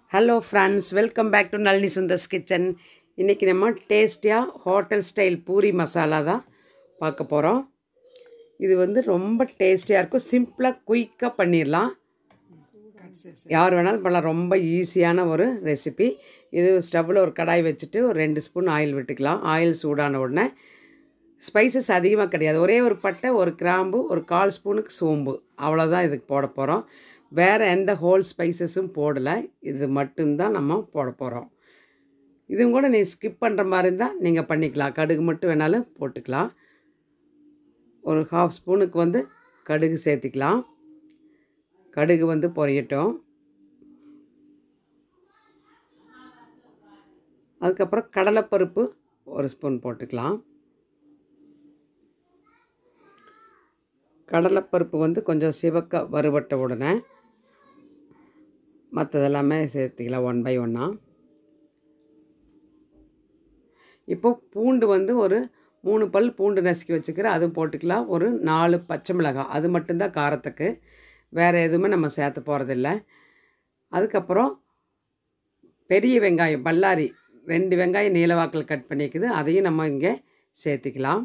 hello friends welcome back to Nalini Sundar's kitchen இன்றைக்கி நம்ம டேஸ்டியாக ஹோட்டல் ஸ்டைல் பூரி மசாலா தான் பார்க்க போகிறோம் இது வந்து ரொம்ப டேஸ்டியாக இருக்கும் சிம்பிளாக குயிக்காக பண்ணிடலாம் யார் வேணாலும் பண்ணலாம் ரொம்ப ஈஸியான ஒரு ரெசிபி இது ஸ்டவ்வில் ஒரு கடாய் வச்சுட்டு ஒரு ரெண்டு ஸ்பூன் ஆயில் விட்டுக்கலாம் ஆயில் சூடான உடனே ஸ்பைசஸ் அதிகமாக கிடையாது ஒரே ஒரு பட்டை ஒரு கிராம்பு ஒரு கால் ஸ்பூனுக்கு சோம்பு அவ்வளோதான் இதுக்கு போட போகிறோம் வேறு எந்த ஹோல் ஸ்பைசஸும் போடலை இது மட்டும்தான் நம்ம போட போகிறோம் இதுவும் கூட நீ ஸ்கிப் பண்ணுற மாதிரி இருந்தால் நீங்கள் பண்ணிக்கலாம் கடுகு மட்டும் வேணாலும் போட்டுக்கலாம் ஒரு ஹாஃப் ஸ்பூனுக்கு வந்து கடுகு சேர்த்திக்கலாம் கடுகு வந்து பொரியட்டும் அதுக்கப்புறம் கடலைப்பருப்பு ஒரு ஸ்பூன் போட்டுக்கலாம் கடலைப்பருப்பு வந்து கொஞ்சம் சிவக்க வறுபட்ட உடனே மற்றதெல்லாமே சேர்த்துக்கலாம் ஒன் பை ஒன்னாக இப்போ பூண்டு வந்து ஒரு மூணு பல் பூண்டு நசுக்கி வச்சுக்கிறேன் அது போட்டுக்கலாம் ஒரு நாலு பச்சை மிளகாய் அது மட்டும்தான் காரத்துக்கு வேறு எதுவுமே நம்ம சேர்த்த போகிறதில்ல அதுக்கப்புறம் பெரிய வெங்காயம் பல்லாரி ரெண்டு வெங்காயம் நீளவாக்கில் கட் பண்ணிக்குது அதையும் நம்ம இங்கே சேர்த்துக்கலாம்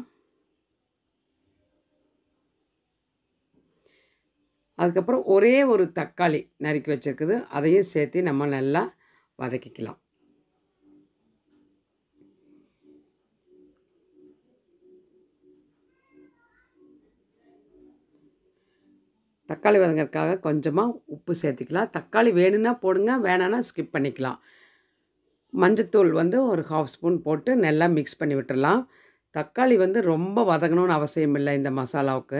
அதுக்கப்புறம் ஒரே ஒரு தக்காளி நறுக்கி வச்சுருக்குது அதையும் சேர்த்து நம்ம நல்லா வதக்கிக்கலாம் தக்காளி வதங்கிறதுக்காக கொஞ்சமாக உப்பு சேர்த்துக்கலாம் தக்காளி வேணும்னா போடுங்க வேணான்னா ஸ்கிப் பண்ணிக்கலாம் மஞ்சத்தூள் வந்து ஒரு ஹாஃப் ஸ்பூன் போட்டு நல்லா மிக்ஸ் பண்ணி விட்டுடலாம் தக்காளி வந்து ரொம்ப வதங்கணும்னு அவசியம் இல்லை இந்த மசாலாவுக்கு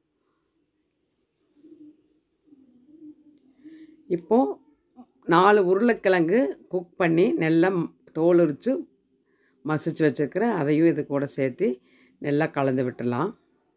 இப்போது நாலு உருளைக்கிழங்கு குக் பண்ணி நல்லா தோல் உரித்து மசிச்சு வச்சுருக்கிறேன் அதையும் இது கூட சேர்த்து நல்லா கலந்து விட்டுடலாம்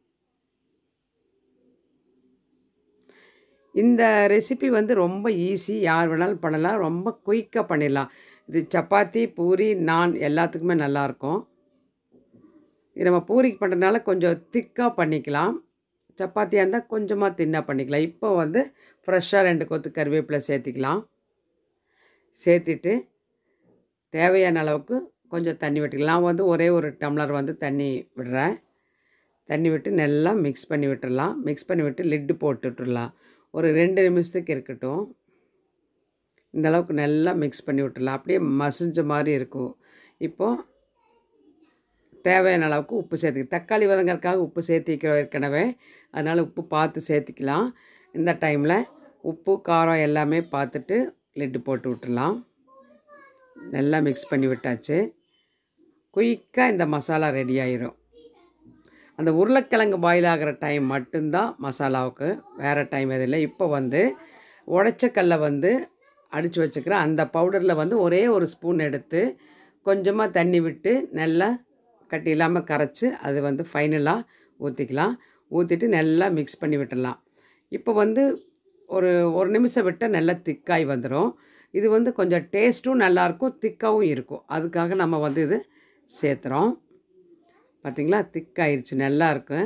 இந்த ரெசிபி வந்து ரொம்ப ஈஸி யார் வேணாலும் பண்ணலாம் ரொம்ப குயிக்காக பண்ணிடலாம் இது சப்பாத்தி பூரி நான் எல்லாத்துக்குமே நல்லாயிருக்கும் இது நம்ம பூரிக்கு பண்ணுறதுனால கொஞ்சம் திக்காக பண்ணிக்கலாம் சப்பாத்தியாக இருந்தால் கொஞ்சமாக தின்னாக பண்ணிக்கலாம் இப்போ வந்து ஃப்ரெஷ்ஷாக ரெண்டு கொத்து கருவேப்பிலை சேர்த்திக்கலாம் சேர்த்திட்டு தேவையான அளவுக்கு கொஞ்சம் தண்ணி விட்டுக்கலாம் நான் வந்து ஒரே ஒரு டம்ளர் வந்து தண்ணி விடுறேன் தண்ணி விட்டு நல்லா மிக்ஸ் பண்ணி விட்டுடலாம் மிக்ஸ் பண்ணி விட்டு லிட்டு போட்டு விட்டுடலாம் ஒரு ரெண்டு நிமிஷத்துக்கு இருக்கட்டும் இந்த அளவுக்கு நல்லா மிக்ஸ் பண்ணி விட்டுடலாம் அப்படியே மசிஞ்ச மாதிரி இருக்கும் இப்போது தேவையான அளவுக்கு உப்பு சேர்த்துக்க தக்காளி வதங்கறதுக்காக உப்பு சேர்த்திக்கிறோம் ஏற்கனவே அதனால் உப்பு பார்த்து சேர்த்திக்கலாம் இந்த டைமில் உப்பு காரம் எல்லாமே பார்த்துட்டு லிட்டு போட்டு விட்டுடலாம் நல்லா மிக்ஸ் பண்ணி விட்டாச்சு குயிக்காக இந்த மசாலா ரெடி ஆயிரும் அந்த உருளைக்கிழங்கு பாயில் ஆகிற டைம் மட்டும்தான் மசாலாவுக்கு வேறு டைம் எதுவும் இல்லை இப்போ வந்து உடச்சக்கல்லை வந்து அடித்து வச்சுக்கிறேன் அந்த பவுடரில் வந்து ஒரே ஒரு ஸ்பூன் எடுத்து கொஞ்சமாக தண்ணி விட்டு நல்லா கட்டி இல்லாமல் கரைச்சி அது வந்து ஃபைனலாக ஊற்றிக்கலாம் ஊற்றிட்டு நல்லா மிக்ஸ் பண்ணி விட்டுடலாம் இப்போ வந்து ஒரு ஒரு நிமிஷம் விட்டால் நல்லா திக்காய் வந்துடும் இது வந்து கொஞ்சம் டேஸ்ட்டும் நல்லாயிருக்கும் திக்காகவும் இருக்கும் அதுக்காக நம்ம வந்து இது சேர்த்துறோம் பார்த்திங்களா திக்காயிருச்சு நல்லா இருக்கும்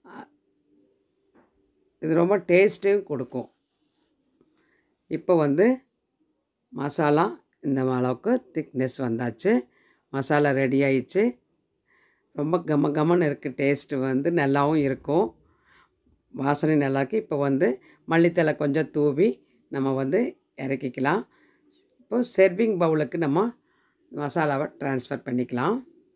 இது ரொம்ப டேஸ்ட்டும் கொடுக்கும் இப்போ வந்து மசாலா இந்த அளவுக்கு திக்னஸ் வந்தாச்சு மசாலா ரெடி ஆயிடுச்சு ரொம்ப கம கமன்னு இருக்குது டேஸ்ட்டு வந்து நல்லாவும் இருக்கும் வாசனை நல்லாயிருக்கு இப்போ வந்து மல்லித்தலை கொஞ்சம் தூவி நம்ம வந்து இறக்கிக்கலாம் இப்போ சர்விங் பவுலுக்கு நம்ம மசாலாவை ட்ரான்ஸ்ஃபர் பண்ணிக்கலாம்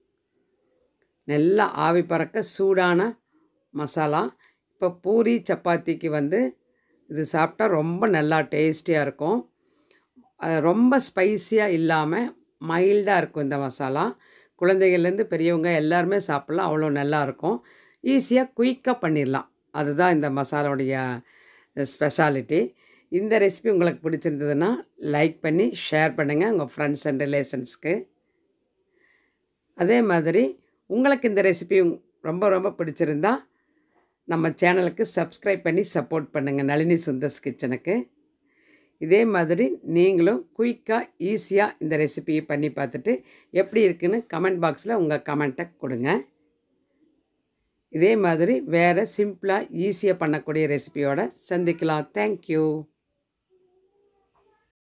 நல்லா ஆவி பறக்க சூடான மசாலா இப்போ பூரி சப்பாத்திக்கு வந்து இது சாப்பிட்டா ரொம்ப நல்லா டேஸ்டியாக இருக்கும் ரொம்ப ஸ்பைஸியாக இல்லாமல் மைல்டாக இருக்கும் இந்த மசாலா குழந்தைகள்லேருந்து பெரியவங்க எல்லாருமே சாப்பிட்லாம் அவ்வளோ நல்லாயிருக்கும் ஈஸியாக குயிக்காக பண்ணிடலாம் அதுதான் இந்த மசாலாவுடைய ஸ்பெஷாலிட்டி இந்த ரெசிபி உங்களுக்கு பிடிச்சிருந்ததுன்னா லைக் பண்ணி ஷேர் பண்ணுங்கள் உங்கள் ஃப்ரெண்ட்ஸ் அண்ட் ரிலேஷன்ஸ்க்கு அதே மாதிரி உங்களுக்கு இந்த ரெசிபி ரொம்ப ரொம்ப பிடிச்சிருந்தா நம்ம சேனலுக்கு சப்ஸ்கிரைப் பண்ணி சப்போர்ட் பண்ணுங்கள் நளினி சுந்தர்ஸ் கிச்சனுக்கு இதே மாதிரி நீங்களும் குயிக்காக ஈஸியாக இந்த ரெசிபியை பண்ணி பார்த்துட்டு எப்படி இருக்குன்னு கமெண்ட் பாக்ஸில் உங்கள் கமெண்ட்டை கொடுங்க இதே மாதிரி வேறு சிம்பிளாக ஈஸியாக பண்ணக்கூடிய ரெசிபியோடு சந்திக்கலாம் தேங்க்யூ